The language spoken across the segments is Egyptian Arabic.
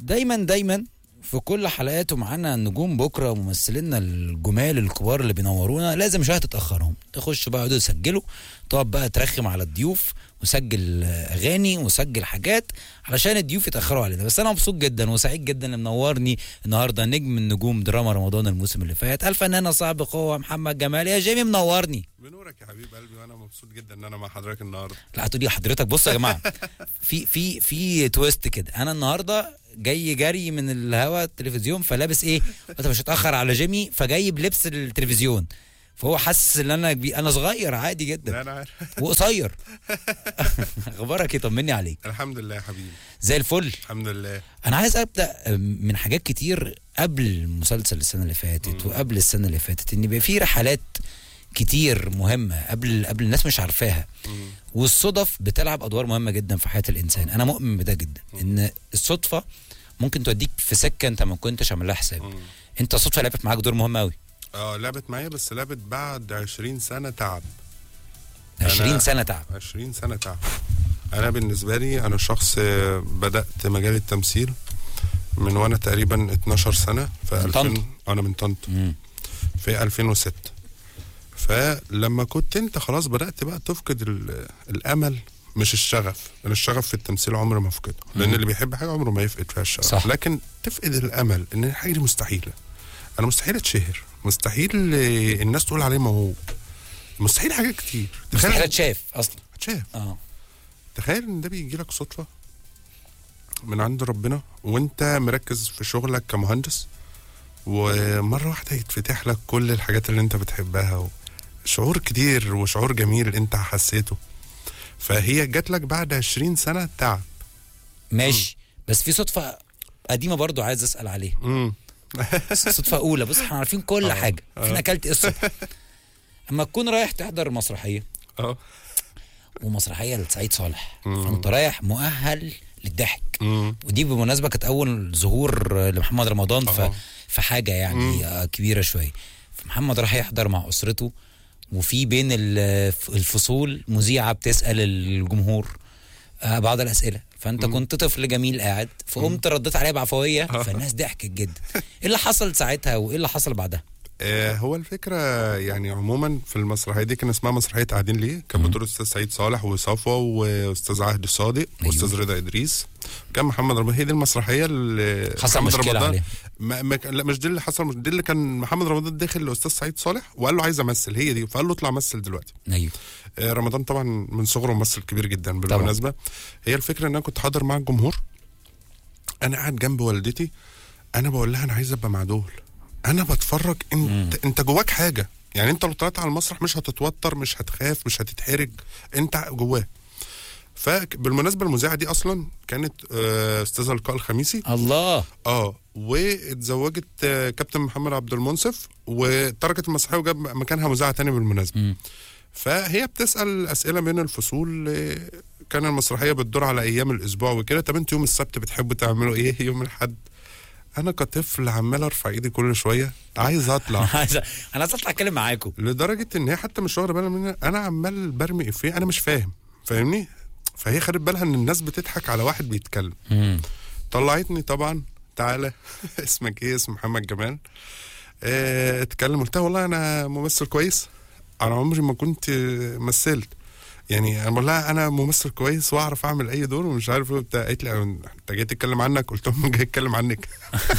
دايما دايما في كل حلقاته معانا نجوم بكره وممثلينا الجمال الكبار اللي بينورونا لازم شويه تتاخرهم تخش بقى يقعدوا يسجلوا تقعد بقى ترخم على الضيوف وسجل اغاني وسجل حاجات علشان الضيوف يتاخروا علينا بس انا مبسوط جدا وسعيد جدا اللي منورني النهارده نجم من نجوم دراما رمضان الموسم اللي فات الفنانه صعب قوه محمد جمال يا جيمي منورني بنورك يا حبيب قلبي وانا مبسوط جدا ان انا مع حضرتك النهارده لا هتقولي حضرتك بصوا يا جماعه في في في تويست كده انا النهارده جاي جري من الهوا التلفزيون فلابس ايه قلت مش هتاخر على جيمي فجاي بلبس التلفزيون فهو حاسس ان انا كبير انا صغير عادي لا جدا انا عارف وقصير اخبارك ايه طمني عليك الحمد لله يا حبيبي زي الفل الحمد لله انا عايز ابدا من حاجات كتير قبل مسلسل السنه اللي فاتت وقبل السنه اللي فاتت ان يبقى في رحلات كتير مهمه قبل قبل الناس مش عارفاها مم. والصدف بتلعب ادوار مهمه جدا في حياه الانسان انا مؤمن بده جدا ان الصدفه ممكن توديك في سكه انت ما كنتش عامل لها حساب مم. انت الصدفه لعبت معاك دور مهم قوي اه لعبت معايا بس لعبت بعد 20 سنه تعب 20 سنه تعب 20 سنه تعب انا بالنسبه لي انا شخص آه، بدات مجال التمثيل من وانا تقريبا 12 سنه في من 2000 طنطا. انا من طنطا مم. في 2006 فلما كنت انت خلاص بدات بقى تفقد ال- الامل مش الشغف انا الشغف في التمثيل عمري ما افقده لان مم. اللي بيحب حاجه عمره ما يفقد فيها الشغف صح. لكن تفقد الامل ان الحاجه دي مستحيله انا مستحيل اتشهر مستحيل آه، الناس تقول عليه موهوب مستحيل حاجات كتير مستحيل اتشاف اصلا اتشاف اه تخيل ان ده بيجي لك صدفه من عند ربنا وانت مركز في شغلك كمهندس ومره واحده يتفتح لك كل الحاجات اللي انت بتحبها شعور كتير وشعور جميل انت حسيته فهي جات لك بعد 20 سنه تعب ماشي بس في صدفه قديمه برضو عايز اسال عليها امم صدفه اولى بص احنا عارفين كل آه. حاجه عارفين اكلت ايه الصبح اما تكون رايح تحضر مسرحيه اه ومسرحيه لسعيد صالح مم. فانت رايح مؤهل للضحك امم ودي بالمناسبه كانت اول ظهور لمحمد رمضان ف... آه. في حاجه يعني آه، كبيره شويه فمحمد راح يحضر مع اسرته وفي بين ال- الفصول مذيعه بتسال الجمهور آه، بعض الاسئله فانت مم. كنت طفل جميل قاعد فقمت رديت عليها بعفويه آه. فالناس ضحكت جدا ايه اللي حصل ساعتها وايه اللي حصل بعدها آه هو الفكرة يعني عموما في المسرحية دي كان اسمها مسرحية قاعدين ليه كان مم. بطولة أستاذ سعيد صالح وصفوة وأستاذ عهد صادق أيوه. وأستاذ رضا إدريس كان محمد رمضان هي دي المسرحية اللي حصل محمد مشكله رمضان عليها ما ما كان- لا مش دي اللي حصل مش دي اللي كان محمد رمضان داخل لأستاذ سعيد صالح وقال له عايز أمثل هي دي فقال له اطلع مثل دلوقتي ايوه آه رمضان طبعا من صغره ممثل كبير جدا بالمناسبة هي الفكرة إن أنا كنت حاضر مع الجمهور أنا قاعد جنب والدتي أنا بقول لها أنا عايز أبقى مع دول انا بتفرج انت مم. انت جواك حاجه يعني انت لو طلعت على المسرح مش هتتوتر مش هتخاف مش هتتحرج انت جواه فبالمناسبه المذيعه دي اصلا كانت آه، استاذه لقاء الخميسي الله اه واتزوجت آه، كابتن محمد عبد المنصف وتركت المسرحيه وجاب مكانها مذيعه تاني بالمناسبه مم. فهي بتسال اسئله بين الفصول آه، كان المسرحيه بتدور على ايام الاسبوع وكده طب انتوا يوم السبت بتحبوا تعملوا ايه يوم الاحد انا كطفل عمال ارفع ايدي كل شويه عايز اطلع عايز- انا عايز اطلع اتكلم معاكم لدرجه ان هي حتى مش واخده بالها مني انا عمال برمي افيه انا مش فاهم فاهمني فهي خدت بالها ان الناس بتضحك على واحد بيتكلم مم. طلعتني طبعا تعالى اسمك ايه اسم محمد جمال اه اتكلم قلت لها والله انا ممثل كويس انا عمري ما كنت مثلت يعني انا بقول لها انا ممثل كويس واعرف اعمل اي دور ومش عارف ايه وبتاع قالت لي انت جاي تتكلم عنك قلت لهم جاي اتكلم عنك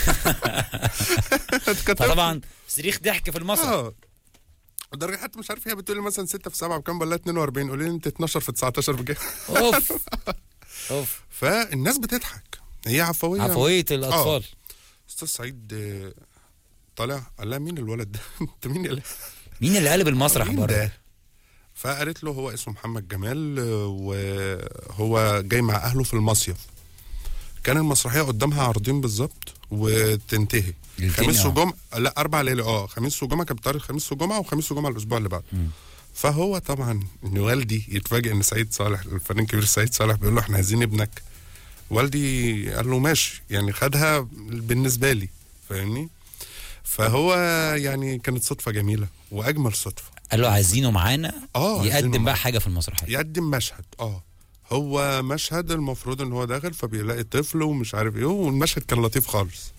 فطبعا صريخ ضحك في المسرح اه الدرجه حتى مش عارف هي بتقول لي مثلا 6 في 7 بكام بقول لها 42 قولي لي انت 12 في 19 بكام اوف اوف فالناس بتضحك هي عفويه عفويه الاطفال استاذ سعيد آه، طالع قال لها مين الولد ده انت مين اللي مين اللي قلب المسرح مين بره ده فقالت له هو اسمه محمد جمال آه، وهو جاي مع اهله في المصيف كان المسرحيه قدامها عرضين بالظبط وتنتهي ليلتين، خميس آه. وجمعه لا اربع ليالي اه خميس وجمعه كانت بتعرض خميس وجمعه وخميس وجمعه الاسبوع اللي بعده مم. فهو طبعا ان والدي يتفاجئ ان سعيد صالح الفنان الكبير سعيد صالح بيقول له احنا عايزين ابنك والدي قال له ماشي يعني خدها بالنسبه لي فاهمني فهو يعني كانت صدفه جميله واجمل صدفه قال له عايزينه معانا اه عايزينه يقدم بقى معانا. حاجه في المسرحيه يقدم مشهد اه هو مشهد المفروض ان هو داخل فبيلاقي طفل ومش عارف ايه والمشهد كان لطيف خالص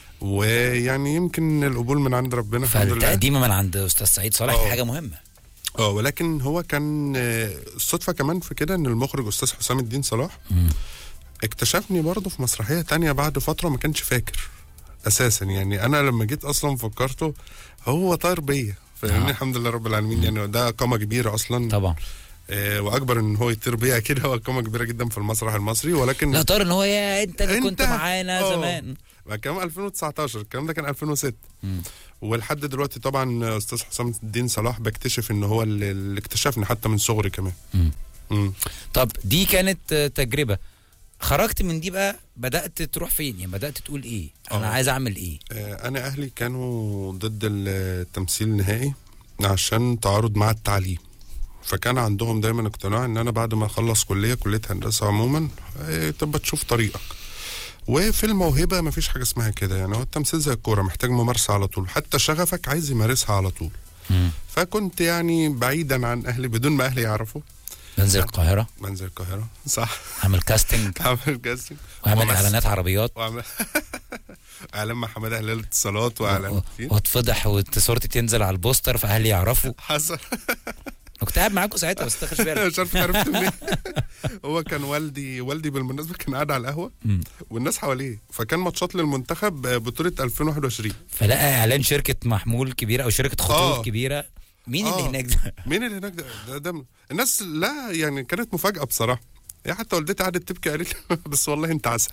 ويعني يمكن القبول من عند ربنا الحمد لله فالتقديمه من عند استاذ سعيد صالح دي آه. حاجه مهمه اه ولكن هو كان آه، الصدفه كمان في كده ان المخرج استاذ حسام الدين صلاح مم. اكتشفني برضه في مسرحيه تانية بعد فتره ما كانش فاكر اساسا يعني انا لما جيت اصلا فكرته هو طاير بيا فاهمني آه. الحمد لله رب العالمين يعني ده قامه كبيره اصلا طبعا آه واكبر ان هو يطير بيا كده هو قامه كبيره جدا في المسرح المصري ولكن لا طار ان هو يا انت اللي كنت أنت؟ معانا آه. زمان كمان 2019 الكلام ده كان 2006 مم. ولحد دلوقتي طبعا استاذ حسام الدين صلاح بكتشف ان هو اللي اللي اكتشفني حتى من صغري كمان مم. مم. طب دي كانت آه، تجربه خرجت من دي بقى بدات تروح فين يعني بدات تقول ايه انا آه. عايز اعمل ايه آه، انا اهلي كانوا ضد التمثيل النهائي عشان تعارض مع التعليم فكان عندهم دايما اقتناع ان انا بعد ما اخلص كليه كليه هندسه عموما آه، تبقى تشوف طريقك وفي الموهبه مفيش حاجه اسمها كده يعني هو التمثيل زي الكوره محتاج ممارسه على طول حتى شغفك عايز يمارسها على طول مم. فكنت يعني بعيدا عن اهلي بدون ما اهلي يعرفوا بنزل القاهره منزل القاهره صح اعمل كاستنج عامل كاستنج واعمل ومس- اعلانات عربيات وعمل اعلان مع حماده هلال اتصالات واعلان فيه واتفضح وصورتي تنزل على البوستر فاهلي يعرفوا حصل انا كنت قاعد معاكم ساعتها بس تاخدش بالك مش عارف عرفت منين هو كان والدي والدي بالمناسبه كان قاعد على القهوه مم. والناس حواليه فكان ماتشات للمنتخب بطوله 2021 فلقى اعلان شركه محمول كبيره او شركه خطوط آه. كبيره مين اللي آه. هناك ده مين اللي هناك ده, ده, ده الناس لا يعني كانت مفاجاه بصراحه يا حتى والدتي قعدت تبكي قالت لي بس والله انت عسل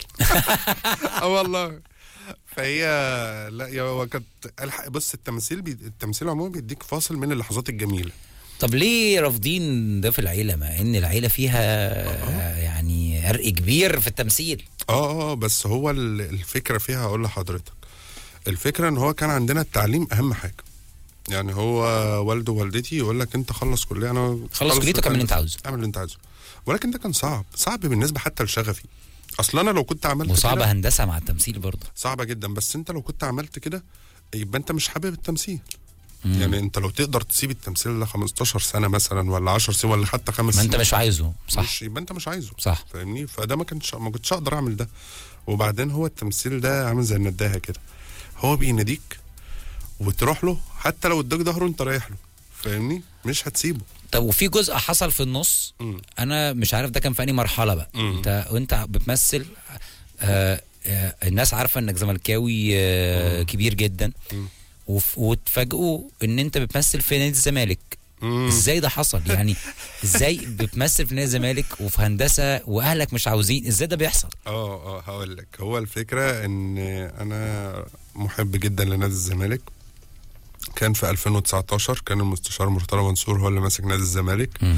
اه والله فهي لا يا هو كانت الح- بص التمثيل بي... التمثيل عموما بيديك فاصل من اللحظات الجميله طب ليه رافضين ده في العيله مع ان العيله فيها آه، يعني عرق كبير في التمثيل اه اه بس هو ال- الفكره فيها اقول لحضرتك الفكره ان هو كان عندنا التعليم اهم حاجه يعني هو والده ووالدتي يقول لك انت خلص كليه انا خلص كليتك اعمل اللي انت عاوزه اعمل اللي انت عايزه ولكن ده كان صعب صعب بالنسبه حتى لشغفي اصلا انا لو كنت عملت وصعبه كده هندسه مع التمثيل برضه صعبه جدا بس انت لو كنت عملت كده يبقى انت مش حابب التمثيل مم. يعني انت لو تقدر تسيب التمثيل ل 15 سنه مثلا ولا 10 سنين ولا حتى خمس ما سنين انت مش عايزه صح مش يبقى انت مش عايزه صح فاهمني فده ما كنتش ما كنتش اقدر اعمل ده وبعدين هو التمثيل ده عامل زي النداهه كده هو بيناديك وتروح له حتى لو اداك ظهره انت رايح له فاهمني مش هتسيبه طب وفي جزء حصل في النص مم. انا مش عارف ده كان في انهي مرحله بقى مم. انت وانت بتمثل آه آه الناس عارفه انك زملكاوي آه كبير جدا مم. وف- وتفاجئوا ان انت بتمثل في نادي الزمالك مم. ازاي ده حصل يعني ازاي بتمثل في نادي الزمالك وفي هندسه واهلك مش عاوزين ازاي ده بيحصل اه اه هقول لك هو الفكره ان انا محب جدا لنادي الزمالك كان في 2019 كان المستشار مرتضى منصور هو اللي ماسك نادي الزمالك مم.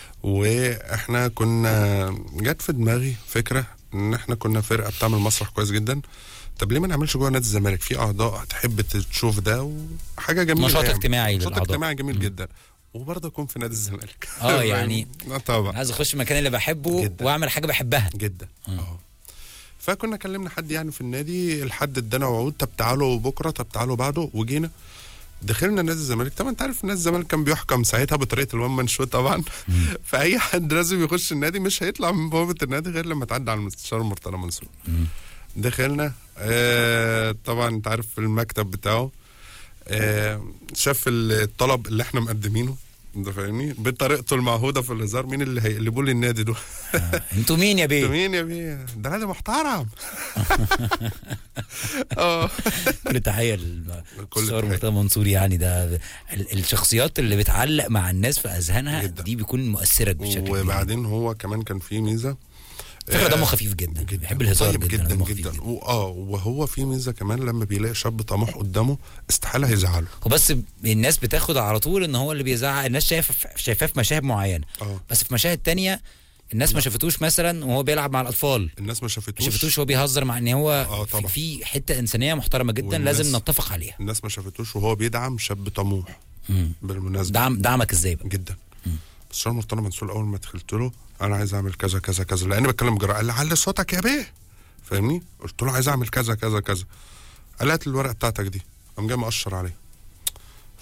واحنا كنا جت في دماغي فكره ان احنا كنا فرقه بتعمل مسرح كويس جدا طب ليه ما نعملش جوه نادي الزمالك في اعضاء تحب تشوف ده وحاجه جميله نشاط يعني. اجتماعي نشاط للأعضاء. اجتماعي جميل جدا وبرضه اكون في نادي الزمالك آه، يعني- اه طبعا عايز اخش المكان اللي بحبه جدا. واعمل حاجه بحبها جدا اه فكنا كلمنا حد يعني في النادي الحد ادانا وعود طب تعالوا بكره طب تعالوا بعده وجينا دخلنا نادي الزمالك طبعا انت عارف نادي الزمالك كان بيحكم ساعتها بطريقه الوان مان شو طبعا فاي حد لازم يخش النادي مش هيطلع من بوابه النادي غير لما تعدي على المستشار مرتضى منصور مم. دخلنا آه طبعا انت عارف في المكتب بتاعه آه شاف الطلب اللي احنا مقدمينه انت فاهمني بطريقته المعهوده في الهزار مين اللي هيقلبوا لي النادي دول آه. انتوا مين يا انت بيه مين يا بيه ده نادي محترم اه كل تحيه كل للمستشار تحية. مرتضى منصور يعني ده ال- الشخصيات اللي بتعلق مع الناس في اذهانها جدا. دي بيكون مؤثره بشكل كبير وبعدين هو كمان كان فيه ميزه فكره آه، دمه خفيف جدا جدا بيحب الهزار طيب جدا, جدا دمه خفيف جدا جدا. واه وهو في ميزه كمان لما بيلاقي شاب طموح قدامه استحاله هيزعله وبس الناس بتاخد على طول ان هو اللي بيزعق الناس شايف شايفاه في مشاهد معينه اه بس في مشاهد تانية الناس ما شافتوش مثلا وهو بيلعب مع الاطفال الناس ما ما شافتوش شافتوش وهو بيهزر مع ان هو آه، في, طبعا. في حته انسانيه محترمه جدا والناس- لازم نتفق عليها الناس ما شافتوش وهو بيدعم شاب طموح مم. بالمناسبه دعم دعمك ازاي بقى جدا بس الشيخ مرتضى منصور اول ما دخلت له انا عايز اعمل كذا كذا كذا لاني بتكلم بجرأه قال لي علي صوتك يا بيه فاهمني قلت له عايز اعمل كذا كذا كذا قال لي هات الورقه بتاعتك دي قام جاي مقشر عليه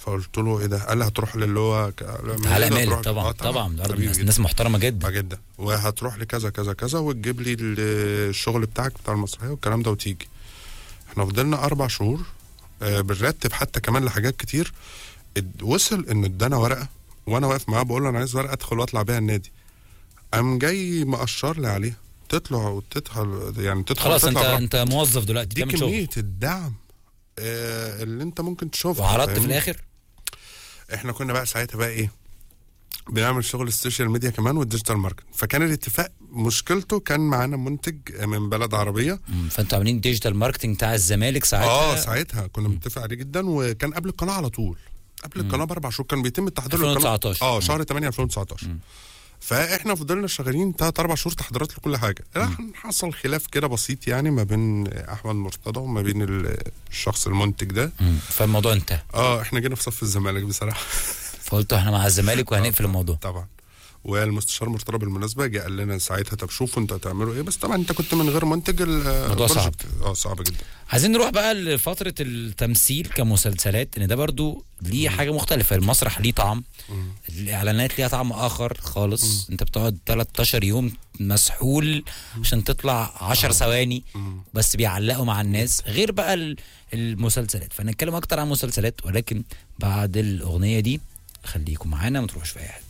فقلت له ايه ده قال لي هتروح للي هو ك- تعالى هتروح- مالك طبعا آه طبعا ده برضه حبيبي ناس, جدا. ناس محترمه جدا آه جدا وهتروح لكذا كذا كذا وتجيب لي ال- الشغل بتاعك بتاع المسرحيه والكلام ده وتيجي احنا فضلنا اربع شهور آه بنرتب حتى كمان لحاجات كتير اد- وصل ان ادانا ورقه وانا واقف معاه بقول له انا عايز ورقه ادخل واطلع بيها النادي قام جاي مقشر لي عليها تطلع وتدخل يعني تدخل خلاص انت وتطلع براحتك. انت موظف دلوقتي دي بتعمل شغل كميه الدعم آه اللي انت ممكن تشوفها وعرضت في فاهمني؟ الاخر احنا كنا بقى ساعتها بقى ايه بنعمل شغل السوشيال ميديا كمان والديجيتال ماركت فكان الاتفاق مشكلته كان معانا منتج من بلد عربيه مم، فانتوا عاملين ديجيتال ماركتنج بتاع الزمالك ساعتها اه ساعتها كنا متفق عليه جدا وكان قبل القناه على طول قبل القناه باربع شهور كان بيتم التحضير للقناة. 2019. اه شهر 8 2019 فاحنا فضلنا شغالين ثلاث اربع شهور تحضيرات لكل حاجه راح حصل خلاف كده بسيط يعني ما بين احمد مرتضى وما بين ال- الشخص المنتج ده مم، فالموضوع انتهى اه احنا جينا في صف الزمالك بصراحه فقلتوا احنا مع الزمالك وهنقفل الموضوع طبعا والمستشار مرتضى بالمناسبه جه قال لنا ساعتها طب شوفوا انتوا هتعملوا ايه بس طبعا انت كنت من غير منتج ال- موضوع صعب. البروجكت. اه صعب جدا عايزين نروح بقى لفترة التمثيل كمسلسلات ان ده برضو ليه حاجة مختلفة المسرح ليه طعم الاعلانات ليها طعم اخر خالص انت بتقعد 13 يوم مسحول عشان تطلع 10 ثواني بس بيعلقوا مع الناس غير بقى ال- المسلسلات فنتكلم اكتر عن مسلسلات ولكن بعد الاغنية دي خليكم معانا ما تروحوش في اي حته